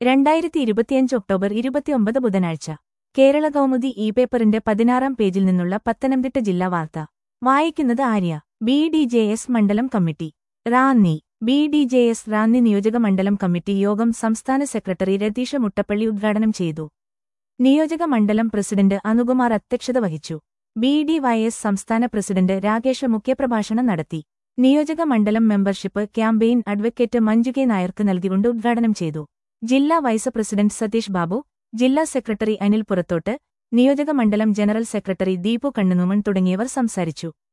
രണ്ടായിരത്തി ഇരുപത്തിയഞ്ച് ഒക്ടോബർ ഇരുപത്തിയൊമ്പത് ബുധനാഴ്ച കേരള കൗമുദി ഇ പേപ്പറിന്റെ പതിനാറാം പേജിൽ നിന്നുള്ള പത്തനംതിട്ട ജില്ലാ വാർത്ത വായിക്കുന്നത് Arya B D J S മണ്ഡലം committee Ranni B D J S Ranni നിയോജക മണ്ഡലം കമ്മിറ്റി യോഗം സംസ്ഥാന സെക്രട്ടറി രതീഷ മുട്ടപ്പള്ളി ഉദ്ഘാടനം ചെയ്തു നിയോജക മണ്ഡലം പ്രസിഡന്റ് അനുകുമാർ അധ്യക്ഷത വഹിച്ചു ബി ഡി വൈ എസ് സംസ്ഥാന പ്രസിഡന്റ് രാകേഷ് മുഖ്യപ്രഭാഷണം നടത്തി നിയോജക മണ്ഡലം membership campaign advocate Manju K നായർക്ക് നൽകിക്കൊണ്ട് ഉദ്ഘാടനം ചെയ്തു ജില്ലാ വൈസ് പ്രസിഡന്റ് സതീഷ് ബാബു ജില്ലാ സെക്രട്ടറി അനിൽ പുറത്തോട്ട് നിയോജക മണ്ഡലം ജനറൽ സെക്രട്ടറി ദീപു കണ്ണുനുമൺ തുടങ്ങിയവർ സംസാരിച്ചു